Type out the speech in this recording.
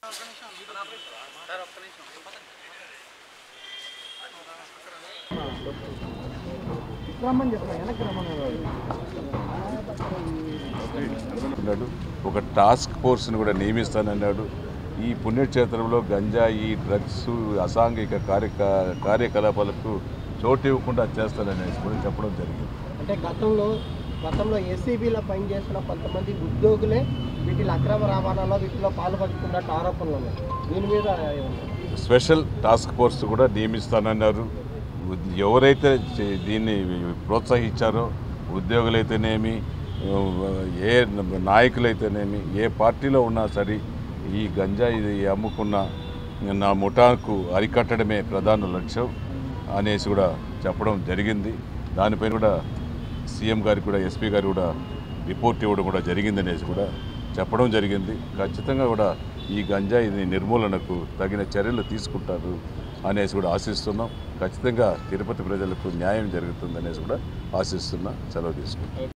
అన్నాడు ఒక టాస్క్ ఫోర్స్ని కూడా నియమిస్తానన్నాడు ఈ పుణ్యక్షేత్రంలో గంజాయి డ్రగ్స్ అసాంఘిక కార్యక కార్యకలాపాలకు చోటు ఇవ్వకుండా చేస్తాననేసి కూడా చెప్పడం జరిగింది అంటే గతంలో గతంలో ఏసీబీలో పనిచేసిన కొంతమంది ఉద్యోగులే వీటిలో అక్రమ రవాణాలో వీటిలో పాల్పడుతున్నట్టు ఆరోపణలు ఉన్నాయి దీని మీద ఏమన్నా? స్పెషల్ టాస్క్ ఫోర్స్ కూడా నియమిస్తానన్నారు ఉద్- ఎవరైతే చే- దీన్ని ప్రోత్సహించారో ఉద్యోగులైతేనేమి ఏ నాయకులైతేనేమి ఏ పార్టీలో ఉన్నా సరే ఈ గంజాయి ఇది అమ్ముకున్న నా ముఠాకు అరికట్టడమే ప్రధాన లక్ష్యం అనేసి కూడా చెప్పడం జరిగింది దానిపైన కూడా సీఎం గారికి కూడా ఎస్పీ గారు కూడా రిపోర్ట్ ఇవ్వడం కూడా జరిగింది అనేసి కూడా చెప్పడం జరిగింది ఖచ్చితంగా కూడా ఈ గంజాయిని నిర్మూలనకు తగిన చర్యలు తీసుకుంటారు అనేసి కూడా ఆశిస్తున్నాం ఖచ్చితంగా తిరుపతి ప్రజలకు న్యాయం జరుగుతుంది అనేసి కూడా ఆశిస్తున్నా సెలవు తీసుకుంటాం